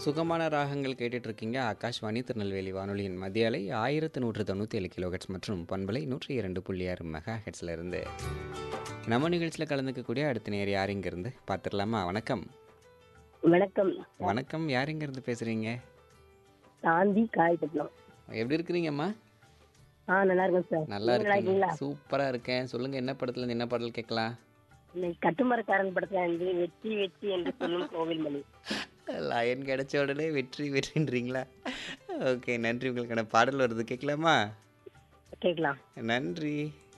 சுகமான ராகங்கள் கேட்டுட்டு இருக்கீங்க ஆகாஷ்வாணி திருநெல்வேலி வானொலியின் மத்திய அலை ஆயிரத்து நூற்று தொண்ணூற்றி ஏழு கிலோஹெட்ஸ் மற்றும் பண்பலை நூற்றி இரண்டு புள்ளி ஆறு மெகா ஹெட்ஸில் இருந்து நம்ம நிகழ்ச்சியில் கலந்துக்கக்கூடிய அடுத்த நேர் யார் இருந்து பார்த்துடலாமா வணக்கம் வணக்கம் வணக்கம் யார் இருந்து பேசுகிறீங்க சாந்தி காயப்பட்டினம் எப்படி இருக்கிறீங்கம்மா ஆ நல்லா இருக்கும் சார் நல்லா நீங்க நல்லா இருக்கீங்க இருக்கீங்களா சூப்பராக இருக்கேன் சொல்லுங்கள் என்ன படத்துல இருந்து என்ன பாடல் கேட்கலாம் இன்னைக்கு கட்டுமரக்காரன் படத்துல இருந்து வெற்றி வெற்றி என்று சொல்லும் கோவில்மணி லயன் கிடைச்ச உடனே வெற்றி வெற்றின்றீங்களா ஓகே நன்றி உங்களுக்கான பாடல் வருது கேட்கலாமா கேட்கலாம் நன்றி